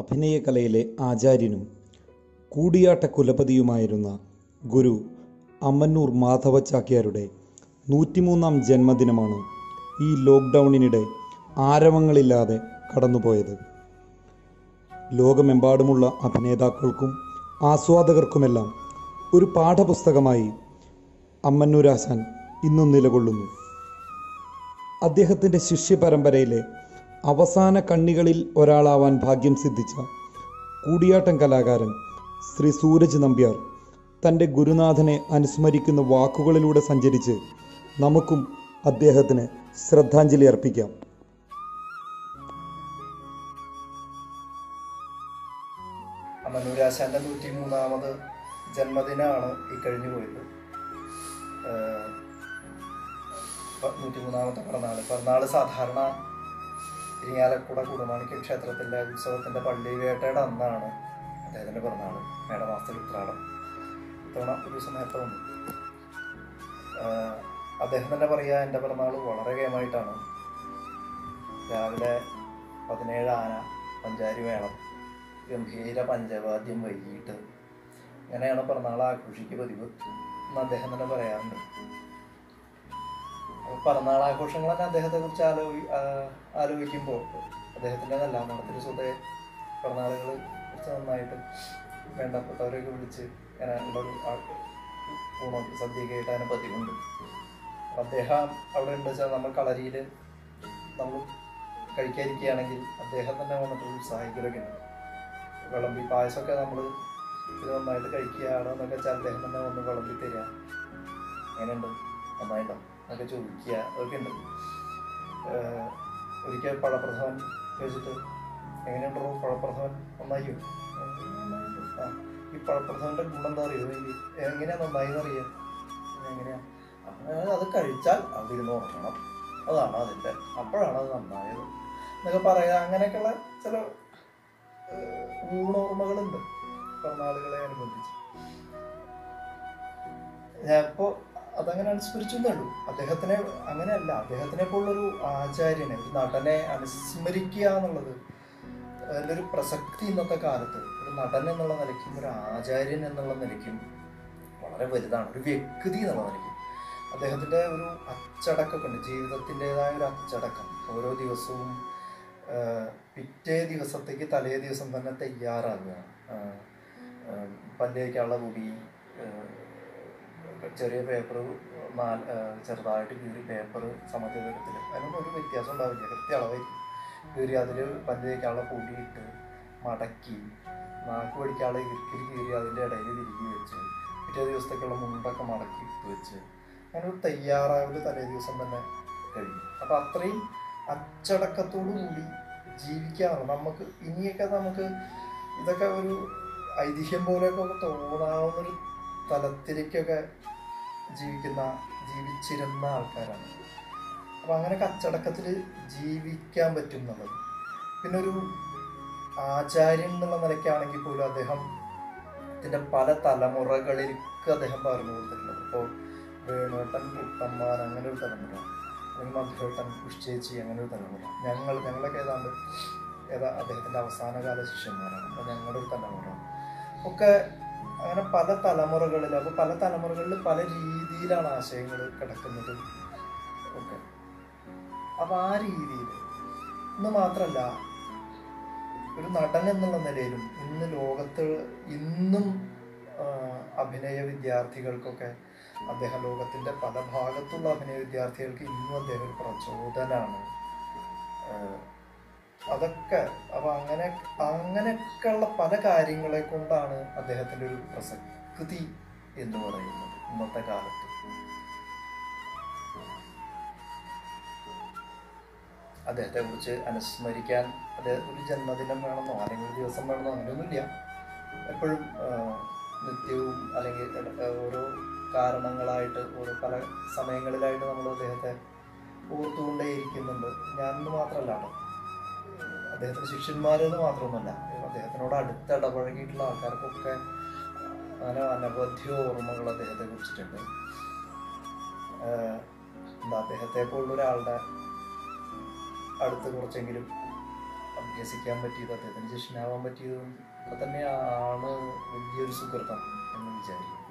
അഭിനയകലയിലെ ആചാര്യനും കൂടിയാട്ട കുലപതിയുമായിരുന്ന ഗുരു അമ്മന്നൂർ മാധവ ചാക്യാരുടെ നൂറ്റിമൂന്നാം ജന്മദിനമാണ് ഈ ലോക്ക്ഡൗണിനിടെ ആരവങ്ങളില്ലാതെ കടന്നുപോയത് ലോകമെമ്പാടുമുള്ള അഭിനേതാക്കൾക്കും ആസ്വാദകർക്കുമെല്ലാം ഒരു പാഠപുസ്തകമായി അമ്മന്നൂരാശാൻ ഇന്നും നിലകൊള്ളുന്നു അദ്ദേഹത്തിൻ്റെ ശിഷ്യപരമ്പരയിലെ അവസാന കണ്ണികളിൽ ഒരാളാവാൻ ഭാഗ്യം സിദ്ധിച്ച കൂടിയാട്ടം കലാകാരൻ ശ്രീ സൂരജ് നമ്പ്യാർ തൻ്റെ ഗുരുനാഥനെ അനുസ്മരിക്കുന്ന വാക്കുകളിലൂടെ സഞ്ചരിച്ച് നമുക്കും അദ്ദേഹത്തിന് ശ്രദ്ധാഞ്ജലി അർപ്പിക്കാം അമനൂരാശാന്റെ നൂറ്റി മൂന്നാമത് ജന്മദിനമാണ് ഈ കഴിഞ്ഞു പോയത് നൂറ്റി മൂന്നാമത്തെ പിറന്നാള് പിറന്നാള് സാധാരണ ഇരിങ്ങാലക്കുട കുടുമാണിക്ക ക്ഷേത്രത്തിലെ ഉത്സവത്തിന്റെ പള്ളി വേട്ടയുടെ അന്നാണ് അദ്ദേഹത്തിന്റെ പിറന്നാള് മേടമാസത്തിൽ ഉത്രാടം ഇത്തവണ ഒരു ദിവസം നേരത്തെ വന്നു ആഹ് അദ്ദേഹം തന്നെ പറയാ എൻ്റെ പിറന്നാൾ വളരെ കേമായിട്ടാണ് രാവിലെ പതിനേഴ് ആന പഞ്ചാരി വേണം ഗംഭീര പഞ്ചവാദ്യം വൈകിട്ട് അങ്ങനെയാണ് പിറന്നാൾ ആഘോഷിക്കുക പതിവ് എന്ന് അദ്ദേഹം തന്നെ പറയാറുണ്ട് അപ്പൊ പിറന്നാൾ ആഘോഷങ്ങൾ തന്നെ അദ്ദേഹത്തെ കുറിച്ച് ആലോചി ആലോചിക്കുമ്പോൾ അദ്ദേഹത്തിൻ്റെ നല്ല മഠത്തിൽ സ്വതേ പിറന്നാളുകൾ കുറച്ച് നന്നായിട്ട് വേണ്ടപ്പെട്ടവരെയൊക്കെ വിളിച്ച് ഇങ്ങനെ ഉള്ളൊരു ഊണം സദ്യയൊക്കെ ആയിട്ടാണ് പതിവുണ്ട് അപ്പൊ അദ്ദേഹം അവിടെ ഉണ്ട് വെച്ചാൽ നമ്മൾ കളരിയിൽ നമ്മൾ കഴിക്കാതിരിക്കുകയാണെങ്കിൽ അദ്ദേഹം തന്നെ വന്നിട്ട് ഉത്സാഹിക്കലൊക്കെ ഉണ്ട് വിളമ്പി പായസമൊക്കെ നമ്മൾ ഇത് നന്നായിട്ട് കഴിക്കുകയാണ് എന്നൊക്കെ വെച്ചാൽ അദ്ദേഹം തന്നെ വന്ന് വിളമ്പി തരിക എങ്ങനെയുണ്ട് നന്നായിട്ടോ എന്നൊക്കെ ചോദിക്കുക അതൊക്കെ ഉണ്ട് ഏഹ് ഒരിക്കൽ പഴപ്രഥമൻ കഴിച്ചിട്ട് എങ്ങനെയുണ്ടോ പഴപ്രഥമൻ നന്നായിയോ ആ ഈ പഴപ്രഥമന്റെ ഗുണം എന്താ അറിയോ എനിക്ക് എങ്ങനെയാ നന്നായി എന്നറിയാം എങ്ങനെയാ അങ്ങനെ അത് കഴിച്ചാൽ അതിരുന്ന് ഉറങ്ങണം അതാണ് അതിൻ്റെ അപ്പോഴാണ് അത് നന്നായത് എന്നൊക്കെ പറയുക അങ്ങനെയൊക്കെയുള്ള ചില ഏഹ്, ഊണോർമ്മകളുണ്ട് പിറന്നാളുകളെ അനുബന്ധിച്ച് ഞാനിപ്പോ അതങ്ങനെ അനുസ്മരിച്ചെന്നേ ഉള്ളൂ അദ്ദേഹത്തിനെ അങ്ങനെയല്ല അദ്ദേഹത്തിനെ പോലുള്ളൊരു ആചാര്യനെ ഒരു നടനെ അനുസ്മരിക്കുക എന്നുള്ളത് അതിൻ്റെ ഒരു പ്രസക്തി ഇന്നത്തെ കാലത്ത് ഒരു നടൻ എന്നുള്ള നിലയ്ക്കും ഒരു ആചാര്യൻ എന്നുള്ള നിലയ്ക്കും വളരെ വലുതാണ് ഒരു വ്യക്തി എന്നുള്ള നിലയ്ക്കും അദ്ദേഹത്തിൻ്റെ ഒരു അച്ചടക്കമൊക്കെ ഉണ്ട് ജീവിതത്തിൻ്റെതായ ഒരു അച്ചടക്കം ഓരോ ദിവസവും ആഹ്, പിറ്റേ ദിവസത്തേക്ക് തലേ ദിവസം തന്നെ തയ്യാറാകുക ആഹ്, ആഹ്, പല്ലേക്കുള്ള മുടി ആഹ്, ചെറിയ പേപ്പർ നാല് ആഹ്, ചെറുതായിട്ട് കീറി പേപ്പർ സമചതുരത്തിൽ അതിനൊന്നും ഒരു വ്യത്യാസം ഉണ്ടാവില്ല കൃത്യ അളവായിരിക്കും കീറി അതിൽ പല്ലേക്കുള്ള പൊടി ഇട്ട് മടക്കി നാക്ക് പഠിക്കാനുള്ള ഇരിക്കൽ കീറി അതിൻ്റെ ഇടയിൽ തിരികെ വെച്ച് പിറ്റേ ദിവസത്തേക്കുള്ള മുണ്ടൊക്കെ മടക്കി ഇട്ട് വെച്ച് അങ്ങനെ ഒരു തയ്യാറാവല് തലേ ദിവസം തന്നെ കഴിയും അപ്പം അത്രയും അച്ചടക്കത്തോടു കൂടി ജീവിക്കാണ് നമുക്ക് ഇനിയൊക്കെ നമുക്ക് ഇതൊക്കെ ഒരു ഐതിഹ്യം പോലെയൊക്കെ തോന്നാവുന്നൊരു തലത്തിലേക്കൊക്കെ ജീവിക്കുന്ന ജീവിച്ചിരുന്ന ആൾക്കാരാണ് അപ്പം അങ്ങനെ അച്ചടക്കത്തിൽ ജീവിക്കാൻ പറ്റും എന്നുള്ളത് പിന്നെ ഒരു ആചാര്യൻ എന്നുള്ള നിലയ്ക്കാണെങ്കിൽ പോലും അദ്ദേഹം ഇതിൻ്റെ പല തലമുറകളിലേക്ക് അദ്ദേഹം പറഞ്ഞു കൊടുത്തിട്ടുള്ളത് ഇപ്പോൾ വേണുവേട്ടൻ കുട്ടമ്മാൻ അങ്ങനെ ഒരു തലമുറ അല്ലെങ്കിൽ മധുവേട്ടൻ ഉഷ്ചേച്ചി അങ്ങനെ ഒരു തലമുറ ഞങ്ങൾ ഞങ്ങളൊക്കെ ഏതാണ്ട് ഏതാ അദ്ദേഹത്തിൻ്റെ അവസാനകാല ശിഷ്യന്മാരാണ് അപ്പോൾ ഞങ്ങളുടെ ഒരു തലമുറ ഒക്കെ അങ്ങനെ പല തലമുറകളിൽ അപ്പോൾ പല തലമുറകളിൽ പല രീതിയിലാണ് ആശയങ്ങൾ കിടക്കുന്നത് ഒക്കെ അപ്പോൾ ആ രീതിയിൽ ഇന്ന് മാത്രമല്ല ഒരു നടൻ എന്നുള്ള നിലയിലും ഇന്ന് ലോകത്ത് ഇന്നും ആ, അഭിനയ വിദ്യാർത്ഥികൾക്കൊക്കെ അദ്ദേഹം ലോകത്തിന്റെ പല ഭാഗത്തുള്ള അഭിനയ വിദ്യാർത്ഥികൾക്ക് ഇന്നും അദ്ദേഹം ഒരു പ്രചോദനാണ് ആ, അതൊക്കെ അപ്പൊ അങ്ങനെ അങ്ങനെയൊക്കെയുള്ള പല കാര്യങ്ങളെ കൊണ്ടാണ് അദ്ദേഹത്തിന്റെ ഒരു പ്രസക്തി എന്ന് പറയുന്നത് ഇന്നത്തെ കാലത്ത് അദ്ദേഹത്തെ കുറിച്ച് അനുസ്മരിക്കാൻ അദ്ദേഹം ഒരു ജന്മദിനം വേണമെന്നോ അല്ലെങ്കിൽ ഒരു ദിവസം വേണമെന്നോ അങ്ങനെയൊന്നുമില്ല എപ്പോഴും ആ, നിത്യവും അല്ലെങ്കിൽ ഇട- ആ, ഓരോ കാരണങ്ങളായിട്ട് ഓരോ പല സമയങ്ങളിലായിട്ട് നമ്മൾ അദ്ദേഹത്തെ ഓർത്തുകൊണ്ടേയിരിക്കുന്നുണ്ട് ഞാനെന്ന് മാത്രമല്ല കേട്ടോ അദ്ദേഹത്തിന് ശിഷ്യന്മാരെന്ന് മാത്രമൊന്നുമല്ല അദ്ദേഹത്തിനോട് അടുത്ത് ഇടപഴകിയിട്ടുള്ള ആൾക്കാർക്കൊക്കെ അങ്ങനെ അനവധി ഓർമ്മകൾ അദ്ദേഹത്തെ കുറിച്ചിട്ടുണ്ട് ആഹ് എന്താ അദ്ദേഹത്തെ പോലുള്ള ഒരാളുടെ അടുത്ത് കുറച്ചെങ്കിലും അഭ്യസിക്കാൻ പറ്റിയത് അദ്ദേഹത്തിന് ശിഷ്യനാവാൻ പറ്റിയതും ഒക്കെ തന്നെയാണ് വലിയൊരു സുഹൃത്തം എന്ന് വിചാരിക്കും